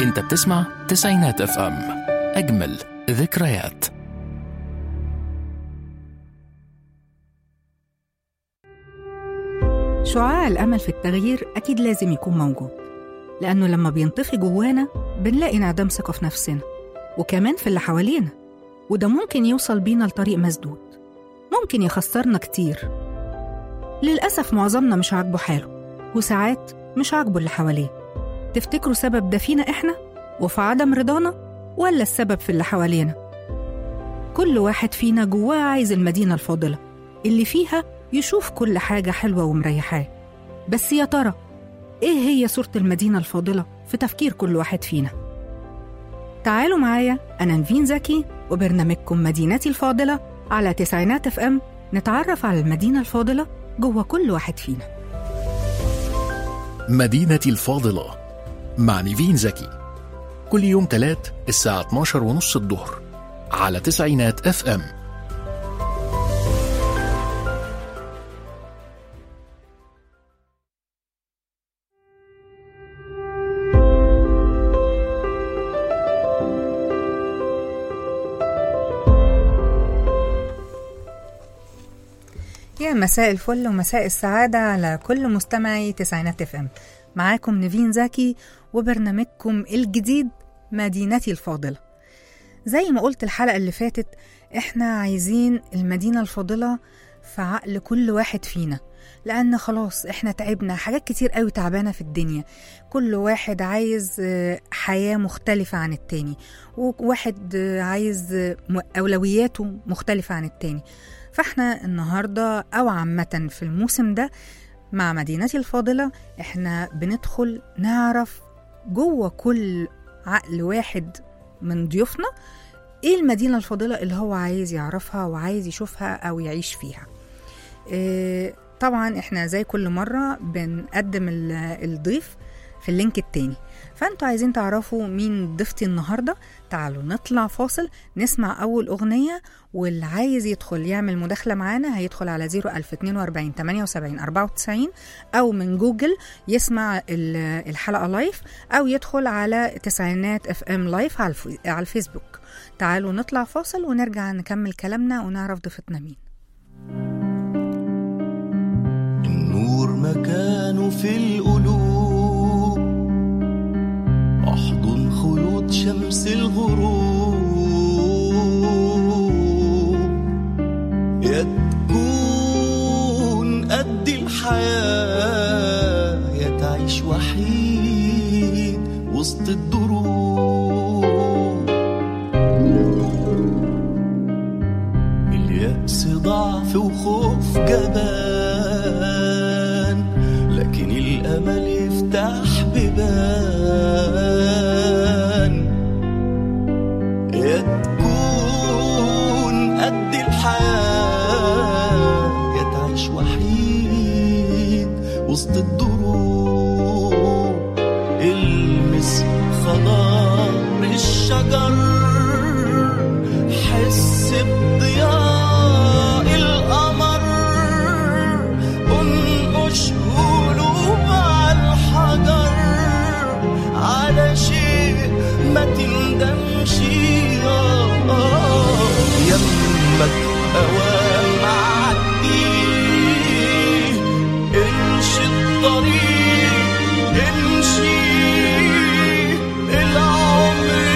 انت بتسمع تسعينات اف ام اجمل ذكريات شعاع الأمل في التغيير أكيد لازم يكون موجود لأنه لما بينطفي جوانا بنلاقي انعدام ثقة في نفسنا وكمان في اللي حوالينا وده ممكن يوصل بينا لطريق مسدود ممكن يخسرنا كتير للأسف معظمنا مش عاجبه حاله وساعات مش عاجبه اللي حواليه تفتكروا سبب ده فينا إحنا وفي عدم رضانا ولا السبب في اللي حوالينا كل واحد فينا جواه عايز المدينة الفاضلة اللي فيها يشوف كل حاجة حلوة ومريحاه بس يا ترى إيه هي صورة المدينة الفاضلة في تفكير كل واحد فينا؟ تعالوا معايا أنا نفين زكي وبرنامجكم مدينتي الفاضلة على تسعينات اف ام نتعرف على المدينة الفاضلة جوه كل واحد فينا مدينتي الفاضلة مع نيفين زكي كل يوم تلات الساعة 12 ونص الظهر على تسعينات اف ام يا مساء الفل ومساء السعادة على كل مستمعي تسعينات اف ام معاكم نيفين زكي وبرنامجكم الجديد مدينتي الفاضلة زي ما قلت الحلقة اللي فاتت احنا عايزين المدينة الفاضلة في عقل كل واحد فينا لأن خلاص احنا تعبنا حاجات كتير قوي تعبانة في الدنيا كل واحد عايز آه، حياة مختلفة عن التاني وواحد آه، عايز آه، م- أولوياته مختلفة عن التاني فاحنا النهاردة أو عامة في الموسم ده مع مدينتي الفاضلة احنا بندخل نعرف جوه كل عقل واحد من ضيوفنا ايه المدينة الفاضلة اللي هو عايز يعرفها وعايز يشوفها أو يعيش فيها إيه طبعا احنا زي كل مرة بنقدم ال- الضيف في اللينك التاني فانتوا عايزين تعرفوا مين ضيفتي النهاردة تعالوا نطلع فاصل نسمع أول أغنية واللي عايز يدخل يعمل مداخلة معانا هيدخل على 01042 78 94 أو من جوجل يسمع ال- الحلقة لايف أو يدخل على تسعينات اف ام لايف على الف- على الفيسبوك تعالوا نطلع فاصل ونرجع نكمل كلامنا ونعرف ضيفتنا مين النور مكانه في القلوب احضن خيوط شمس الغروب يا تكون قد الحياة يا تعيش وحيد وسط الدروب اليأس ضعف وخوف جبان لكن الأمل يفتح بيبان يا تكون قد الحياة يا تعيش وحيد وسط الدروب المس خضار الشجر حس بضياء القمر انقش قلوب على الحجر على شيء ما تندمش آه، آه، يمك اوام معدي امشي الطريق امشي العمر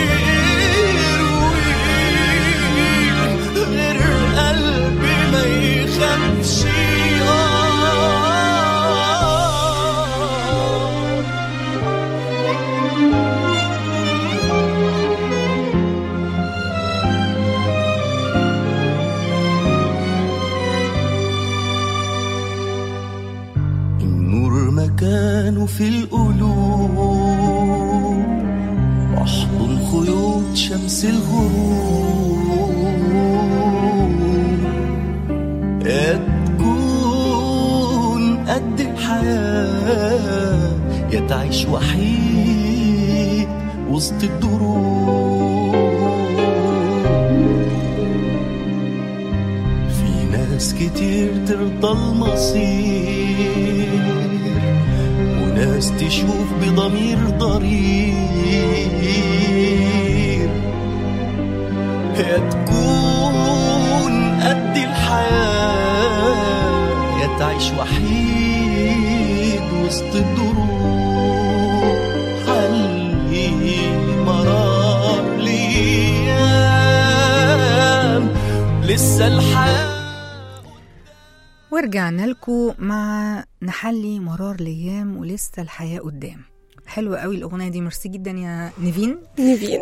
يرويك غير قلبي ما يخافش آه النور مكانه في القلوب واحضن خيوط شمس الغروب يا تكون قد الحياة يا تعيش وحيد وسط الدروب في ناس كتير ترضى المصير وناس ناس تشوف بضمير ضرير يا تكون قد الحياة يا تعيش وحيد وسط الدروب حلي مرار ليام لسه الحياه ورجعنا لكم مع نحلي مرار الايام ولسه الحياه قدام حلوة قوي الأغنية دي ميرسي جدا يا نيفين نيفين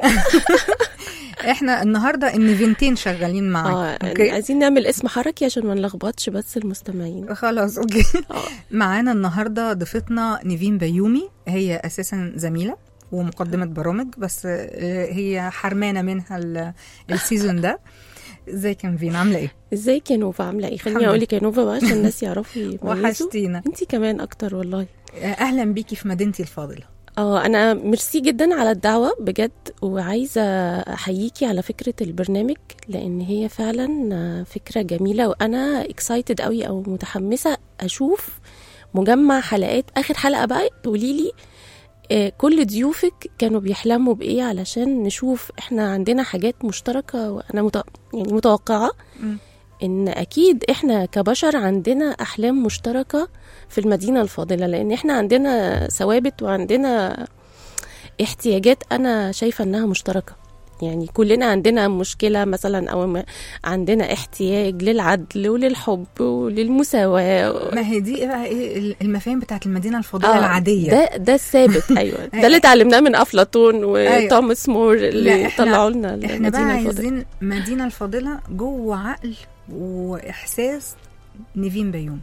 احنا النهاردة النيفينتين شغالين معاك اه اوكي عايزين نعمل اسم حركي عشان ما نلخبطش بس المستمعين خلاص اوكي اه معانا النهارده ضيفتنا نيفين بيومي هي اساسا زميله ومقدمه برامج بس آه، هي حرمانه منها ال- السيزون ده ازيك يا نيفين عامله ايه ازيك يا نوفا عامله ايه الحمد خليني اقول لك يا نوفا بقى عشان الناس يعرفوا يميزوا وحشتينا انت كمان اكتر والله آه، اهلا بيكي في مدينتي الفاضله اه انا ميرسي جدا على الدعوه بجد وعايزه احييكي على فكره البرنامج لان هي فعلا فكره جميله وانا اكسايتد قوي او متحمسه اشوف مجمع حلقات اخر حلقه بقى تقولي لي آه، كل ضيوفك كانوا بيحلموا بايه علشان نشوف احنا عندنا حاجات مشتركه وانا مت... يعني متوقعه مم. ان اكيد احنا كبشر عندنا احلام مشتركه في المدينه الفاضله لان احنا عندنا ثوابت وعندنا احتياجات انا شايفه انها مشتركه يعني كلنا عندنا مشكله مثلا او م- عندنا احتياج للعدل وللحب وللمساواه ما هي دي بقى ايه المفاهيم بتاعت المدينه الفاضله آه، العاديه ده ده الثابت ايوه ده اللي اتعلمناه من افلاطون وتوماس مور اللي لا، إحنا- طلعوا لنا احنا بقى المدينة الفاضلة. عايزين مدينه الفاضله جوه عقل واحساس نيفين بيومي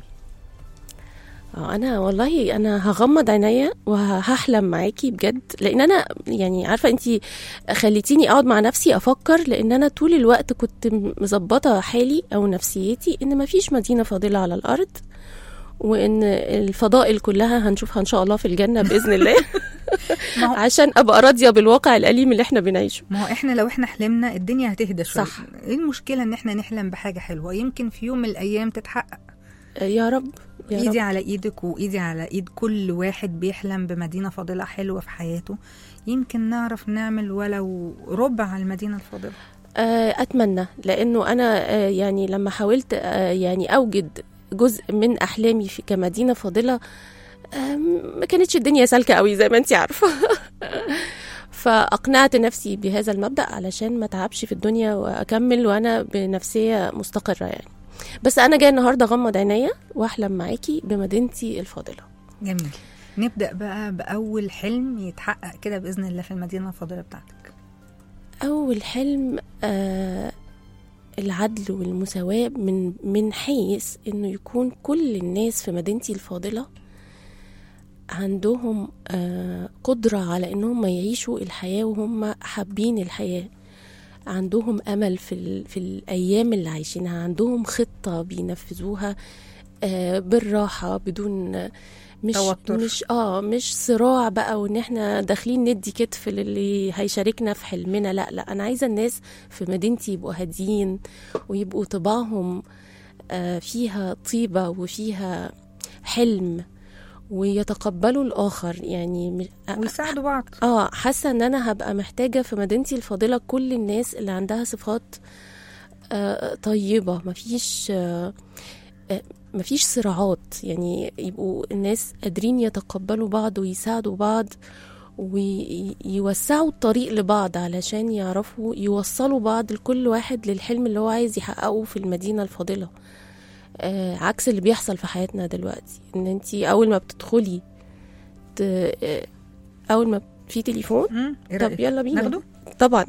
اه انا والله انا هغمض عينيا وهحلم معاكي بجد لان انا يعني عارفه انت خليتيني اقعد مع نفسي افكر لان انا طول الوقت كنت مظبطه حالي او نفسيتي ان مفيش مدينه فاضله على الارض وان الفضائل كلها هنشوفها ان شاء الله في الجنه باذن الله ما هو عشان ابقى راضيه بالواقع الاليم اللي احنا بنعيشه ما هو احنا لو احنا حلمنا الدنيا هتهدى شويه صح. ايه المشكله ان احنا نحلم بحاجه حلوه يمكن في يوم من الايام تتحقق يا رب يا ايدي رب على ايدك وايدي على ايد كل واحد بيحلم بمدينه فاضله حلوه في حياته يمكن نعرف نعمل ولو ربع المدينه الفاضله آه، اتمنى لانه انا آه، يعني لما حاولت آه، يعني اوجد جزء من احلامي في كمدينه فاضله آم، ما كانتش الدنيا سالكه قوي زي ما انت عارفه فاقنعت نفسي بهذا المبدا علشان ما اتعبش في الدنيا واكمل وانا بنفسيه مستقره يعني بس انا جايه النهارده اغمض عينيا واحلم معاكي بمدينتي الفاضله جميل نبدا بقى باول حلم يتحقق كده باذن الله في المدينه الفاضله بتاعتك أول حلم آه العدل والمساواة من من حيث إنه يكون كل الناس في مدينتي الفاضلة عندهم آه قدرة على إنهم يعيشوا الحياة وهم حابين الحياة عندهم أمل في, ال... في الأيام اللي عايشينها عندهم خطة بينفذوها آه بالراحة بدون مش توتر. مش اه مش صراع بقى وان احنا داخلين ندي كتف للي هيشاركنا في حلمنا لا لا انا عايزه الناس في مدينتي يبقوا هاديين ويبقوا طباعهم آه فيها طيبه وفيها حلم ويتقبلوا الاخر يعني م- ويساعدوا بعض اه حاسه ان انا هبقى محتاجه في مدينتي الفاضله كل الناس اللي عندها صفات آه طيبه مفيش آه آه، مفيش صراعات يعني يبقوا الناس قادرين يتقبلوا بعض ويساعدوا بعض ويوسعوا الطريق لبعض علشان يعرفوا يوصلوا بعض لكل واحد للحلم اللي هو عايز يحققه في المدينة الفاضلة آه عكس اللي بيحصل في حياتنا دلوقتي ان انت اول ما بتدخلي ت... آه، اول ما في تليفون مم، ايه طب رأيك؟ يلا بينا ناخده طبعا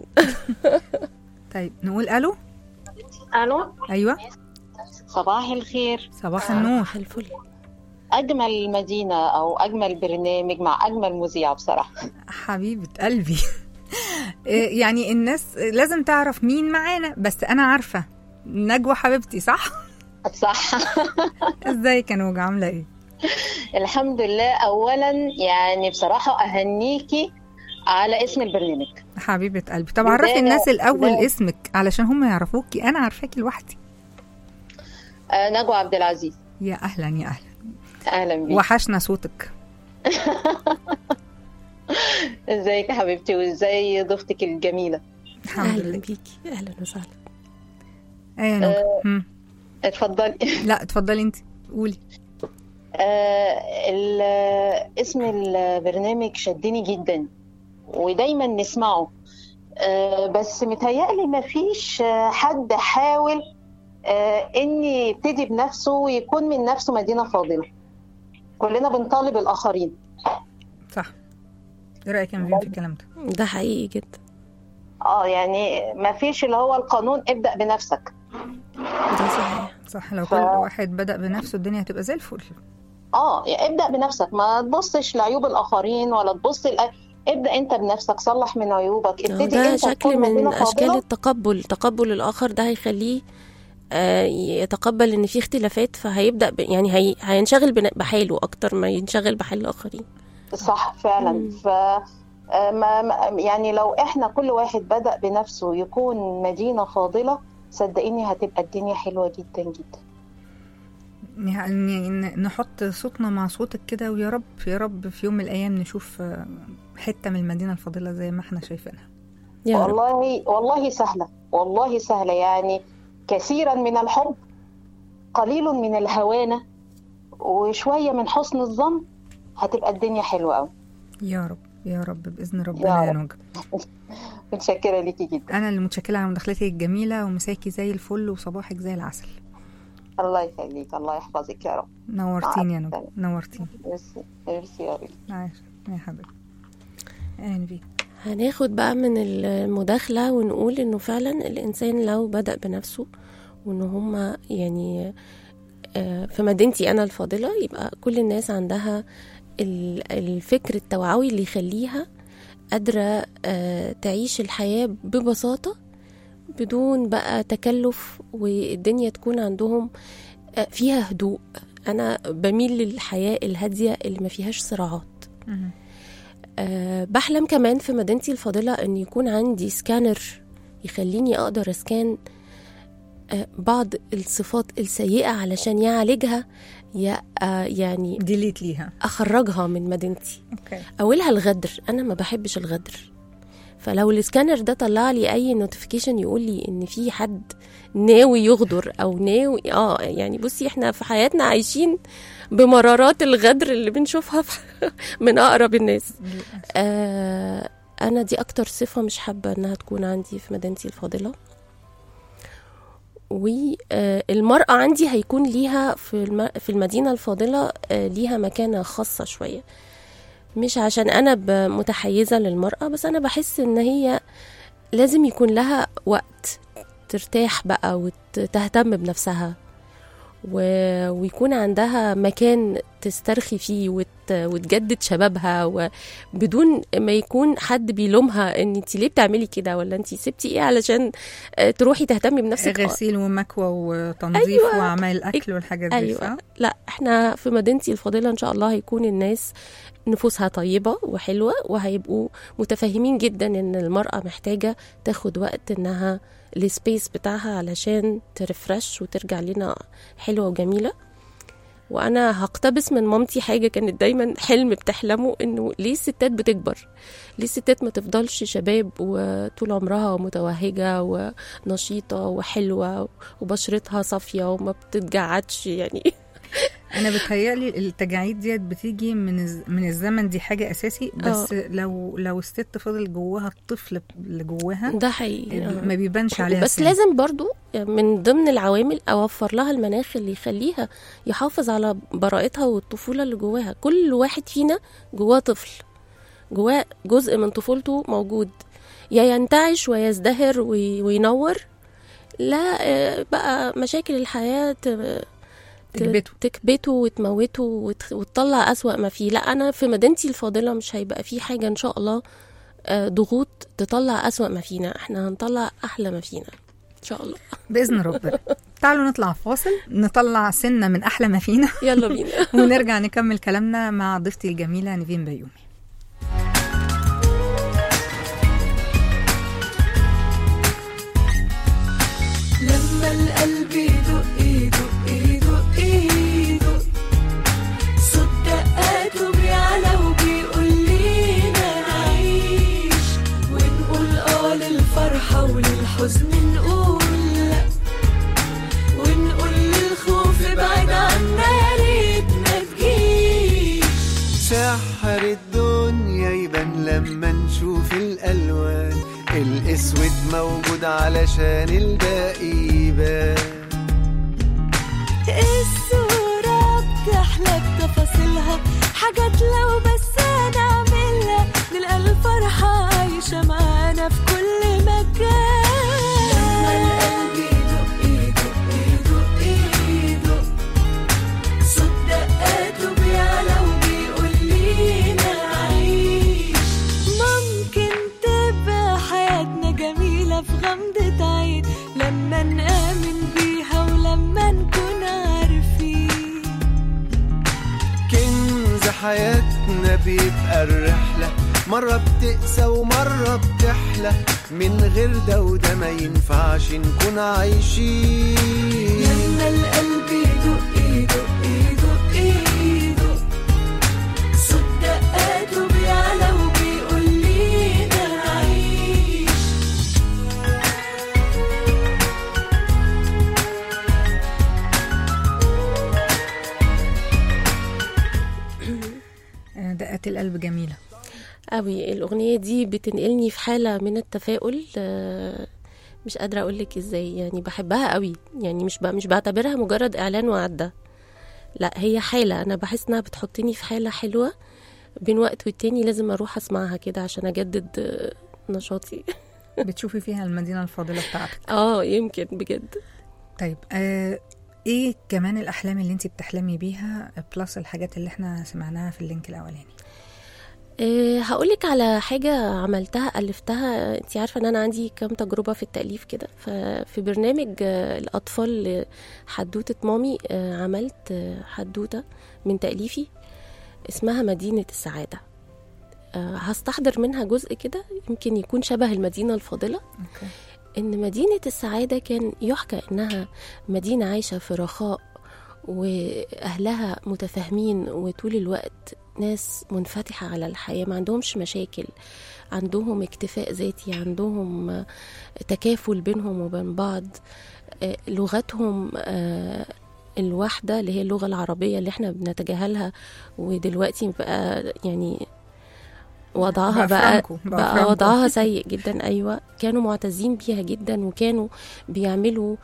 طيب نقول الو الو ايوه صباح الخير صباح النور صباح الفل اجمل مدينه او اجمل برنامج مع اجمل مذيع بصراحه حبيبه قلبي إيه، يعني الناس لازم تعرف مين معانا بس انا عارفه نجوى حبيبتي صح صح ازيك يا نوجة عامله ايه الحمد لله اولا يعني بصراحه اهنيكي على اسم البرنامج حبيبه قلبي طب عرفي بداية- الناس الاول بداية. اسمك علشان هم يعرفوكي انا عارفاكي لوحدي آه نجوى عبد العزيز يا اهلا يا اهلا اهلا بيك وحشنا صوتك ازيك يا حبيبتي وازاي ضيفتك الجميله الحمد اهلا لله بيكي اهلا وسهلا ايه يا نوجة مم. اتفضلي لا اتفضلي انت قولي آه، ال- اسم البرنامج شدني جدا ودايما نسمعه آه، بس متهيألي مفيش آه، حد حاول آه، ان يبتدي بنفسه ويكون من نفسه مدينة فاضلة كلنا بنطالب الآخرين صح ايه رايك يا نبيل في الكلام ده ده حقيقي جدا اه يعني مفيش اللي هو القانون ابدأ بنفسك ده صحيح صح لو ف- كل واحد بدأ بنفسه الدنيا هتبقى زي الفل اه يعني ابدأ بنفسك ما تبصش لعيوب الآخرين ولا تبص لأ- ابدأ انت بنفسك صلح من عيوبك أهو ابتدي ده انت شكل تكون من مدينة اشكال فاضلة التقبل تقبل الاخر ده هيخليه آه، يتقبل ان في اختلافات فهيبدا ب... يعني هي... هينشغل بن- بحاله اكتر ما ينشغل بحال الاخرين صح فعلا مم. ف آه، ما ما- يعني لو احنا كل واحد بدأ بنفسه يكون مدينة فاضلة صدقيني هتبقى الدنيا حلوة جدا جدا يعني ن- نحط صوتنا مع صوتك كده ويا رب يا رب في يوم من الايام نشوف آه، حته من المدينه الفاضله زي ما احنا شايفينها يا رب والله والله سهلة والله سهلة يعني كثيرا من الحب قليل من الهوانة وشوية من حسن الظن هتبقى الدنيا حلوة قوي يا رب يا رب باذن ربنا يا رب. نوجة متشكرة ليكي جدا انا اللي متشكره على مداخلتك الجميله ومساكي زي الفل وصباحك زي العسل الله يخليك الله يحفظك يا رب نورتيني يا مع نوجة السلامة. نورتيني ميرسي ميرسي يا ريت عايش يا حبيبي اهلا بيك هناخد بقى من المداخلة ونقول انه فعلا الانسان لو بدأ بنفسه وان هما يعني آه، في مدينتي انا الفاضلة يبقى كل الناس عندها ال- الفكر التوعوي اللي يخليها قادرة آه، تعيش الحياة ببساطة بدون بقى تكلف والدنيا تكون عندهم آه، فيها هدوء انا بميل للحياة الهادية اللي ما فيهاش صراعات مهم. أه بحلم كمان في مدينتي الفاضلة أن يكون عندي سكانر يخليني أقدر أسكان أه بعض الصفات السيئة علشان يعالجها يا أه يعني ديليت ليها أخرجها من مدينتي اوكي أولها الغدر أنا ما بحبش الغدر فلو السكانر ده طلع لي اي نوتيفيكيشن يقول لي ان في حد ناوي يغدر او ناوي اه يعني بصي احنا في حياتنا عايشين بمرارات الغدر اللي بنشوفها في من اقرب الناس للأسف. آه انا دي اكتر صفه مش حابه انها تكون عندي في مدينتي الفاضله والمرأة عندي هيكون ليها في الم- في المدينة الفاضلة آه، ليها مكانة خاصة شوية مش عشان أنا ب- متحيزة للمرأة بس أنا بحس إن هي لازم يكون لها وقت ترتاح بقى وتهتم بنفسها و... ويكون عندها مكان تسترخي فيه وت... وتجدد شبابها وبدون ما يكون حد بيلومها ان انت ليه بتعملي كده ولا انت سبتي ايه علشان آه، تروحي تهتمي بنفسك غسيل ومكوى وتنظيف أيوة. وعمل الاكل والحاجات دي ايوه صح؟ لا احنا في مدينتي الفاضله ان شاء الله هيكون الناس نفوسها طيبه وحلوه وهيبقوا متفاهمين جدا ان المراه محتاجه تاخد وقت انها السبيس بتاعها علشان ترفرش وترجع لنا حلوه وجميله وانا هقتبس من مامتي حاجه كانت دايما حلم بتحلمه انه ليه الستات بتكبر ليه الستات ما تفضلش شباب وطول عمرها متوهجه ونشيطه وحلوه وبشرتها صافيه وما بتتجعدش يعني انا بتهيألي التجاعيد ديت بتيجي من الز- من الزمن دي حاجه اساسي بس لو لو الست فضل جواها الطفل اللي جواها ده حقيقي آه. ما بيبانش عليها بس سن. لازم برضو من ضمن العوامل اوفر لها المناخ اللي يخليها يحافظ على براءتها والطفوله اللي جواها كل واحد فينا جواه طفل جواه جزء من طفولته موجود يا ينتعش ويزدهر وي- وينور لا آه، بقى مشاكل الحياه ت- ت- تكبته. تكبته وتموته وت- وتطلع أسوأ ما فيه لا أنا في مدينتي الفاضلة مش هيبقى في حاجة إن شاء الله آه، ضغوط تطلع أسوأ ما فينا احنا هنطلع أحلى ما فينا إن شاء الله باذن ربنا تعالوا نطلع فاصل نطلع سنه من احلى ما فينا يلا بينا ونرجع نكمل كلامنا مع ضيفتي الجميله نيفين بيومي لما القلب يدق يدق يدق يدق صوت دقاته بيعلى سحر الدنيا يبان لما نشوف الألوان الأسود موجود علشان الباقي يبان الصورة بتحلى بتفاصيلها حاجات لو بس نعملها نلقى الفرحة عايشة معانا في كل مكان لما القلب يدق يدق يدق يدق صوت دقاته بيعلى وبيقول لينا عيش ممكن تبقى حياتنا جميلة في غمضة عين لما نآمن بيها ولما نكون عارفين كنز حياتنا بيبقى الرحلة مرة بتقسى ومرة بتحلى من غير ده وده ما ينفعش نكون عايشين لما القلب يدق يدق يدق يدق صوت دقاته بيعلى وبيقول لينا عيش آه، دقات القلب جميلة قوي الأغنية دي بتنقلني في حالة من التفاؤل آه، مش قادرة أقول لك إزاي يعني بحبها قوي يعني مش ب- مش بعتبرها مجرد إعلان وعدى لا هي حالة أنا بحس إنها بتحطني في حالة حلوة بين وقت والتاني لازم أروح أسمعها كده عشان أجدد آه، نشاطي بتشوفي فيها المدينة الفاضلة بتاعتك اه يمكن بجد طيب آه ايه كمان الأحلام اللي انت بتحلمي بيها بلس الحاجات اللي احنا سمعناها في اللينك الأولاني أه هقولك على حاجة عملتها ألفتها انت عارفة ان انا عندي كام تجربة في التأليف كده ففي برنامج آه، الأطفال حدوتة مامي آه، عملت آه، حدوتة من تأليفي اسمها مدينة السعادة آه، هستحضر منها جزء كده يمكن يكون شبه المدينة الفاضلة اوكي إن مدينة السعادة كان يحكى إنها مدينة عايشة في رخاء وأهلها متفاهمين وطول الوقت ناس منفتحة على الحياة ما عندهمش مشاكل عندهم اكتفاء ذاتي عندهم آه، تكافل بينهم وبين بعض آه، لغتهم آه، الواحدة اللي هي اللغة العربية اللي احنا بنتجاهلها ودلوقتي بقى يعني وضعها بقى بقى, فرانكو، بقى بقى فرانكو. وضعها سيء جدا ايوه كانوا معتزين بيها جدا وكانوا بيعملوا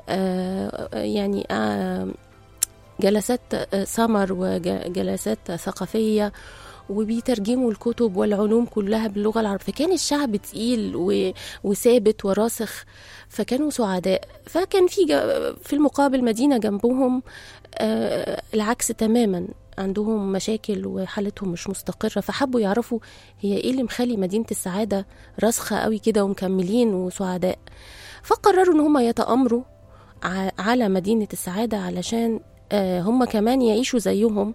آه يعني آه جلسات آه، سمر وجلسات ثقافيه وبيترجموا الكتب والعلوم كلها باللغه العربيه فكان الشعب تقيل و- وثابت وراسخ فكانوا سعداء فكان في ج- في المقابل مدينه جنبهم آه، العكس تماما عندهم مشاكل وحالتهم مش مستقرة فحبوا يعرفوا هي ايه اللي مخلي مدينة السعادة راسخة قوي كده ومكملين وسعداء فقرروا ان هم يتآمروا ع- على مدينة السعادة علشان آه، هم كمان يعيشوا زيهم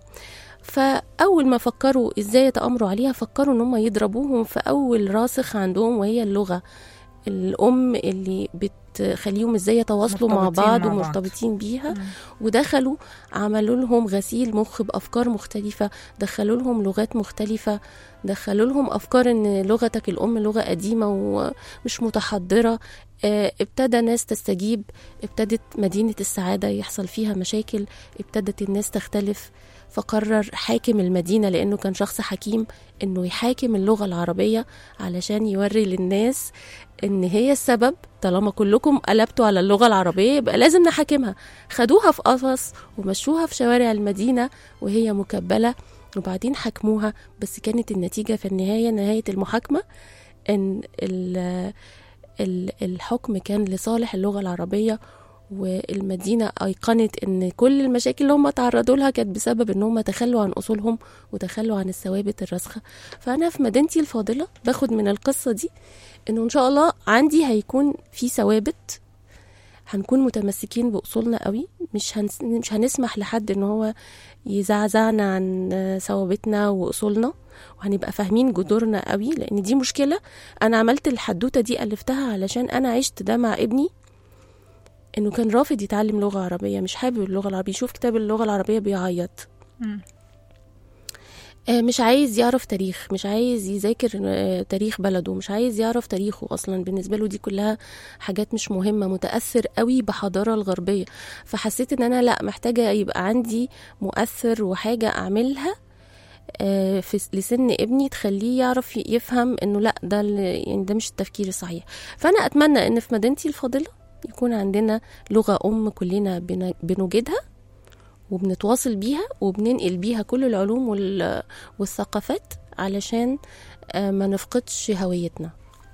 فأول ما فكروا ازاي يتآمروا عليها فكروا ان هم يضربوهم في أول راسخ عندهم وهي اللغة الأم اللي بتخليهم ازاي يتواصلوا مع مرتبطين بعض مع بعض. ومرتبطين بيها ودخلوا عملوا لهم غسيل مخ بافكار مختلفه دخلوا لهم لغات مختلفه دخلوا لهم افكار ان لغتك الام لغه قديمه ومش متحضره آه، ابتدى ناس تستجيب ابتدت مدينه السعاده يحصل فيها مشاكل ابتدت الناس تختلف فقرر حاكم المدينه لانه كان شخص حكيم انه يحاكم اللغه العربيه علشان يوري للناس ان هي السبب طالما كلكم قلبتوا على اللغه العربيه يبقى لازم نحاكمها خدوها في قفص ومشوها في شوارع المدينه وهي مكبله وبعدين حكموها بس كانت النتيجه في النهايه نهايه المحاكمه ان ال- ال- الحكم كان لصالح اللغه العربيه والمدينة أيقنت إن كل المشاكل اللي هم تعرضوا لها كانت بسبب إن هم تخلوا عن أصولهم وتخلوا عن الثوابت الراسخة فأنا في مدينتي الفاضلة باخد من القصة دي إنه إن شاء الله عندي هيكون في ثوابت هنكون متمسكين بأصولنا قوي مش هنس... مش هنسمح لحد إن هو يزعزعنا عن ثوابتنا وأصولنا وهنبقى فاهمين جذورنا قوي لأن دي مشكلة أنا عملت الحدوتة دي ألفتها علشان أنا عشت ده مع ابني انه كان رافض يتعلم لغه عربيه مش حابب اللغه العربيه يشوف كتاب اللغه العربيه بيعيط مم. آه، مش عايز يعرف تاريخ مش عايز يذاكر آه، تاريخ بلده مش عايز يعرف تاريخه اصلا بالنسبه له دي كلها حاجات مش مهمه متاثر قوي بحضاره الغربيه فحسيت ان انا لا محتاجه يبقى عندي مؤثر وحاجه اعملها آه، في لسن ابني تخليه يعرف ي- يفهم انه لا ده ال- يعني ده مش التفكير الصحيح فانا اتمنى ان في مدينتي الفاضله يكون عندنا لغه ام كلنا بن- بنوجدها وبنتواصل بيها وبننقل بيها كل العلوم وال- والثقافات علشان آه، ما نفقدش هويتنا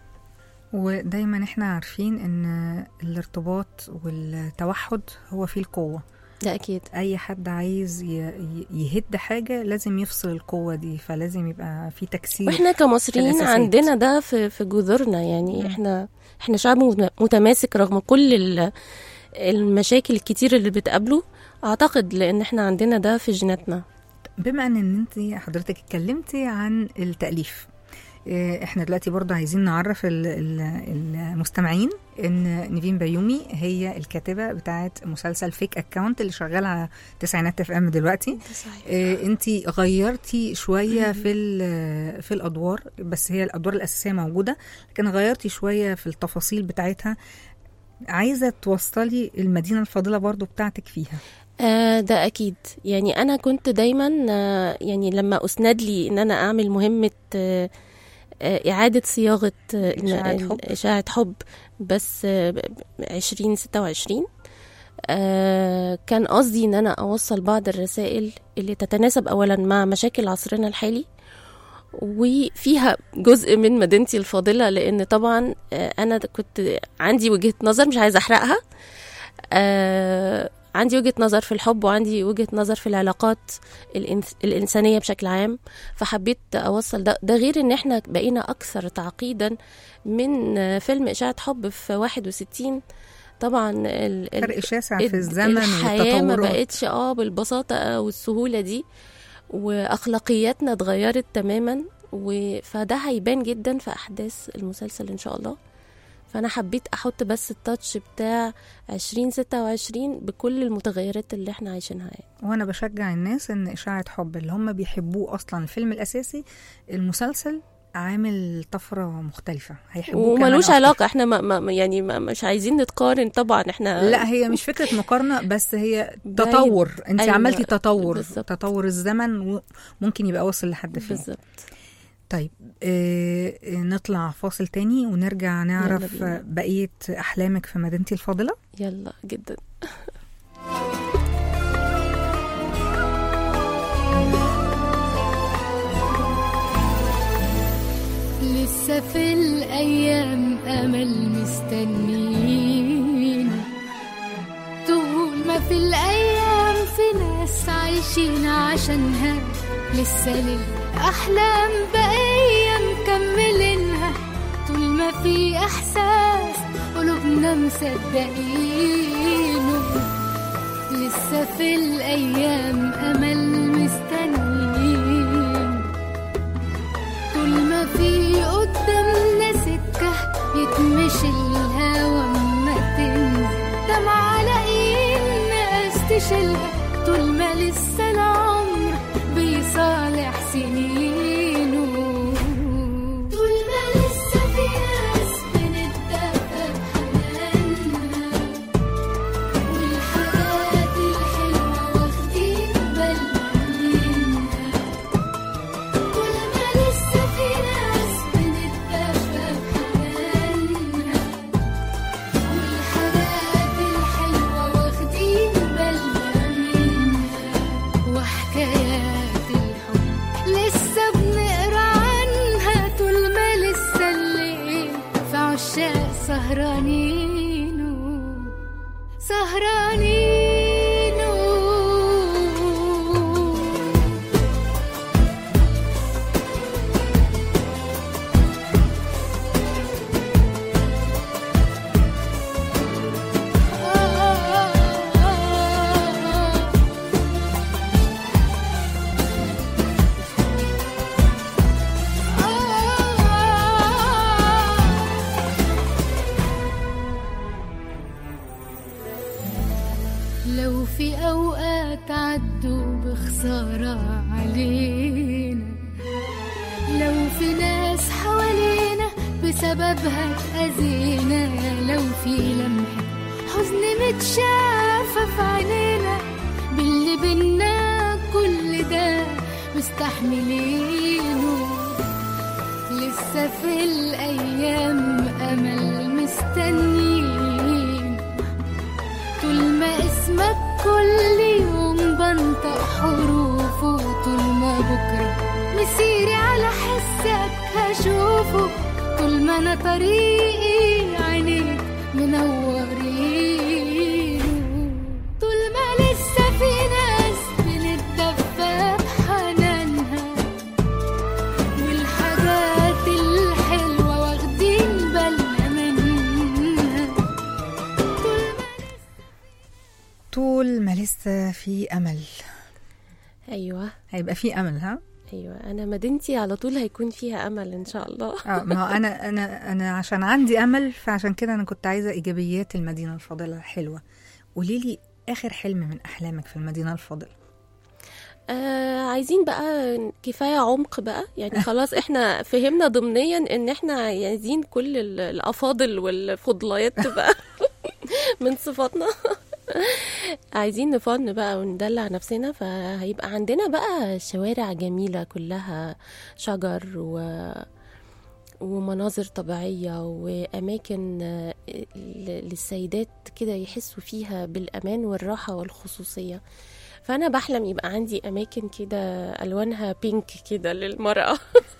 ودايما احنا عارفين ان الارتباط والتوحد هو فيه القوة ده اكيد اي حد عايز ي- ي- يهد حاجة لازم يفصل القوة دي فلازم يبقى في تكسير واحنا كمصريين الأساسيات. عندنا ده في في جذورنا يعني مم. احنا احنا شعب مت- متماسك رغم كل ال- المشاكل الكتير اللي بتقابله اعتقد لان احنا عندنا ده في جيناتنا بما ان انت حضرتك اتكلمتي عن التأليف إيه، احنا دلوقتي برضه عايزين نعرف ال- ال- المستمعين ان نيفين بيومي هي الكاتبه بتاعه مسلسل فيك اكاونت اللي شغال على تسعينات اف ام دلوقتي انت غيرتي شويه في ال- في الادوار بس هي الادوار الاساسيه موجوده لكن غيرتي شويه في التفاصيل بتاعتها عايزه توصلي المدينه الفاضله برضو بتاعتك فيها آه ده اكيد يعني انا كنت دايما آه يعني لما اسند لي ان انا اعمل مهمه آه آه اعاده صياغه آه إشاعة ال- حب. اشاعه حب بس آه ب- ب- 2026 آه كان قصدي ان انا اوصل بعض الرسائل اللي تتناسب اولا مع مشاكل عصرنا الحالي وفيها جزء من مدينتي الفاضله لان طبعا آه انا كنت عندي وجهه نظر مش عايزه احرقها آه عندي وجهة نظر في الحب وعندي وجهة نظر في العلاقات الإنس- الإنسانية بشكل عام فحبيت أوصل ده ده غير إن إحنا بقينا أكثر تعقيدا من آه، فيلم إشاعة حب في 61 طبعا ال- ال- فرق شاسع ال- في الزمن الحياة ما والتطورات بقتش اه بالبساطة والسهولة دي وأخلاقياتنا اتغيرت تماما و... فده هيبان جدا في أحداث المسلسل إن شاء الله فأنا حبيت أحط بس التاتش بتاع 2026 بكل المتغيرات اللي احنا عايشينها يعني. وانا بشجع الناس ان اشاعه حب اللي هم بيحبوه اصلا الفيلم الاساسي المسلسل عامل طفره مختلفه هيحبوه كمان وملوش أكتر. علاقة احنا ما ما يعني ما مش عايزين نتقارن طبعا احنا لا هي مش فكره مقارنه بس هي بعيد. تطور انت أيوة، عملتي تطور بالظبط. تطور الزمن وممكن يبقى واصل لحد فين بالظبط طيب آه آه، نطلع فاصل تاني ونرجع نعرف بينا. آه، بقيه احلامك في مدينتي الفاضله يلا جدا لسه في الأيام أمل مستنين طول ما في الأيام في ناس عايشين عشانها لسه للأحلام بقية مكملينها طول ما في إحساس قلوبنا مصدقينه لسه في الأيام أمل مستنين طول ما في قدامنا سكة يتمشي الهوا اما تنزل دمعة لاقيين ناس تشيلها طول ما لسه العمر بيصالح سنينه طول ما لسه في ناس بنتدفى بحنانها والحاجات الحلوة واخدين بالنا منها كل ما لسه في ناس بنتدفى بحنانها والحاجات الحلوة واخدين بالنا منها وحكايات الحب لسه بنقرا عنها طول ما لسه الليل في عشاق سهرانين سهرانين لو في أوقات عدوا بخسارة علينا لو في ناس حوالينا بسببها اتأذينا لو في لمحة حزن متشافة في عينينا باللي بينا كل ده مستحملينه لسه في الأيام أمل مستنين طول ما اسمك كل يوم بنطق حروفه طول ما بكرة مسيري على حسك هشوفه طول ما أنا طريقي عينيك منورين طول ما لسه في ناس بنتدفى بحنانها والحاجات الحلوة واخدين بالنا منها طول ما لسه في امل ايوه هيبقى في امل ها ايوه انا مدينتي على طول هيكون فيها امل ان شاء الله اه ما هو انا انا انا عشان عندي امل فعشان كده انا كنت عايزه ايجابيات المدينه الفاضله الحلوه قولي لي اخر حلم من احلامك في المدينه الفاضله آه عايزين بقى كفايه عمق بقى يعني خلاص احنا فهمنا ضمنيا ان احنا عايزين كل ال- الافاضل والفضليات تبقى من صفاتنا عايزين نفن بقى وندلع نفسنا فهيبقى عندنا بقى شوارع جميلة كلها شجر و ومناظر طبيعية وأماكن آه، ل- للسيدات كده يحسوا فيها بالأمان والراحة والخصوصية فأنا بحلم يبقى عندي أماكن كده ألوانها بينك كده للمرأة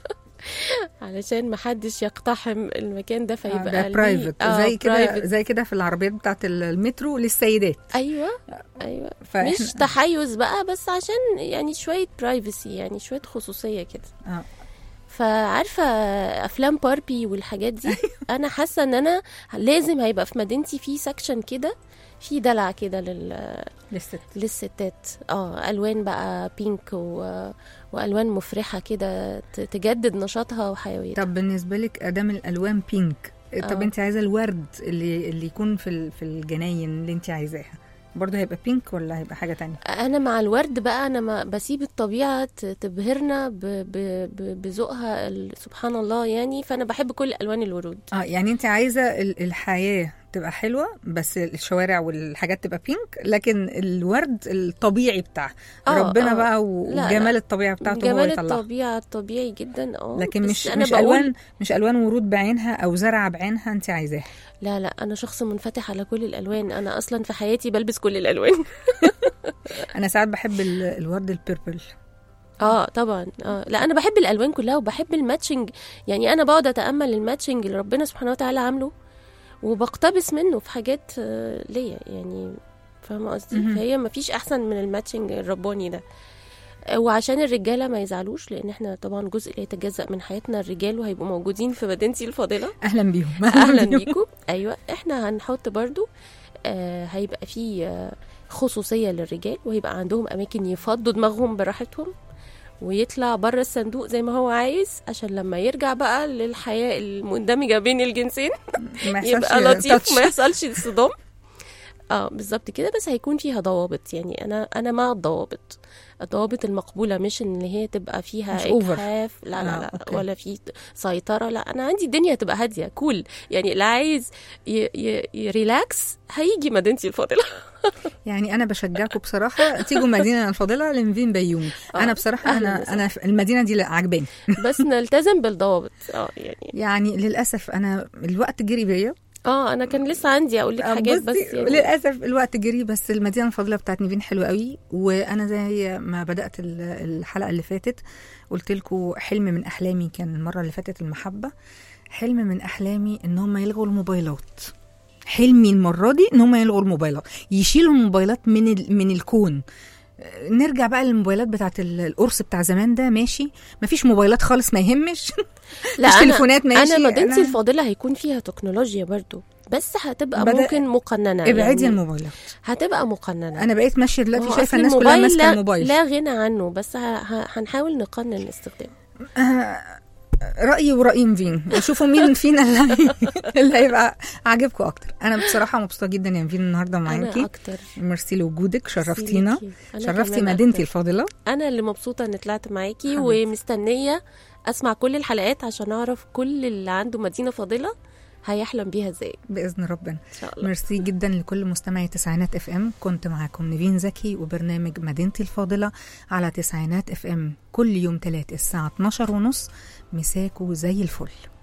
علشان محدش يقتحم المكان ده آه، فيبقى ده ليه- برايفت آه، زي كده private. زي كده في العربيات بتاعت المترو للسيدات ايوه ايوه فإحنا- مش تحيز بقى بس عشان يعني شويه برايفسي يعني شويه خصوصيه كده اه فعارفه افلام باربي والحاجات دي انا حاسه ان انا لازم هيبقى في مدينتي في سكشن كده في دلع كده لل... للست للستات اه الوان بقى بينك و... والوان مفرحه كده ت- تجدد نشاطها وحيويتها طب بالنسبه لك ادام الالوان بينك طب آه. انت عايزه الورد اللي اللي يكون في ال- في الجناين اللي انت عايزاها برضه هيبقى بينك ولا هيبقى حاجه تانية انا مع الورد بقى انا ما بسيب الطبيعه ت- تبهرنا ب- ب- ب- بذوقها ال- سبحان الله يعني فانا بحب كل الوان الورود اه يعني انت عايزه ال- الحياه تبقى حلوه بس الشوارع والحاجات تبقى بينك لكن الورد الطبيعي بتاعها آه، ربنا آه. بقى و- لا، وجمال لا. الطبيعه بتاعته هو جمال يطلعها الطبيعه الطبيعي جدا اه لكن بس مش أنا مش بقول- الوان مش الوان ورود بعينها او زرع بعينها انت عايزاها لا لا انا شخص منفتح على كل الالوان انا اصلا في حياتي بلبس كل الالوان انا ساعات بحب ال- الورد البيربل اه طبعا اه لا انا بحب الالوان كلها وبحب الماتشنج يعني انا بقعد اتامل الماتشنج اللي ربنا سبحانه وتعالى عامله وبقتبس منه في حاجات آه، ليا يعني فاهمه قصدي مهم. فهي ما فيش احسن من الماتشنج الرباني ده آه، وعشان الرجاله ما يزعلوش لان احنا طبعا جزء لا يتجزا من حياتنا الرجال وهيبقوا موجودين في مدينتي الفاضله اهلا بيهم اهلا بيكم ايوه احنا هنحط برضو آه هيبقى في آه خصوصيه للرجال وهيبقى عندهم اماكن يفضوا دماغهم براحتهم ويطلع بره الصندوق زي ما هو عايز عشان لما يرجع بقى للحياه المندمجه بين الجنسين ما يحصلش يبقى لطيف touch. ما يحصلش صدام اه بالظبط كده بس هيكون فيها ضوابط يعني انا انا مع الضوابط الضوابط المقبوله مش ان هي تبقى فيها مش over. اجحاف لا لا آه، لا أوكي. ولا في سيطره لا انا عندي الدنيا تبقى هاديه كول يعني اللي عايز ي- ي- يريلاكس هيجي مدينتي الفاضله يعني انا بشجعكم بصراحه تيجوا مدينه الفاضله لنفين بيومي آه، انا بصراحه أهلاً انا وسهلاً. انا في المدينه دي لا عجباني بس نلتزم بالضوابط اه يعني يعني للاسف انا الوقت جري بيا اه انا كان لسه عندي اقول لك آه، حاجات بصي، بس يعني للاسف الوقت جري بس المدينه الفاضله بتاعت نيفين حلوه قوي وانا زي ما بدات ال- الحلقه اللي فاتت قلت لكم حلم من احلامي كان المره اللي فاتت المحبه حلم من احلامي ان هم يلغوا الموبايلات حلمي المره دي ان هم يلغوا الموبايلات يشيلوا الموبايلات من ال... من الكون آه، نرجع بقى للموبايلات بتاعت ال- القرص بتاع زمان ده ماشي مفيش موبايلات خالص ما يهمش لا مش أنا- تليفونات ماشي انا مدينتي أنا- الفاضله هيكون فيها تكنولوجيا برضو بس هتبقى بدأ- ممكن مقننه ابعدي يعني الموبايلات هتبقى مقننه انا بقيت ماشيه ما دلوقتي هو شايفه أصل الناس كلها الموبايل ماسكه لا- الموبايل لا غنى عنه بس ه- ه- هنحاول نقنن استخدامه آه، رأيي ورأي نفين شوفوا مين فينا اللي, اللي هيبقى عاجبكم أكتر أنا بصراحة مبسوطة جدا يا نفين النهاردة انا معاكي اكتر ميرسي لوجودك ميرسي شرفتينا ليكي. أنا شرفتي كمان مدينتي أكتر. الفاضلة انا اللي مبسوطه اني طلعت معاكي حبيبتي. ومستنيه اسمع كل الحلقات عشان اعرف كل اللي عنده مدينه فاضله هيحلم بيها ازاي باذن ربنا ان شاء الله ميرسي جدا لكل مستمعي تسعينات اف ام كنت معاكم نيفين زكي وبرنامج مدينتي الفاضله على تسعينات اف ام كل يوم تلات الساعه 12 ونص مساكو زي الفل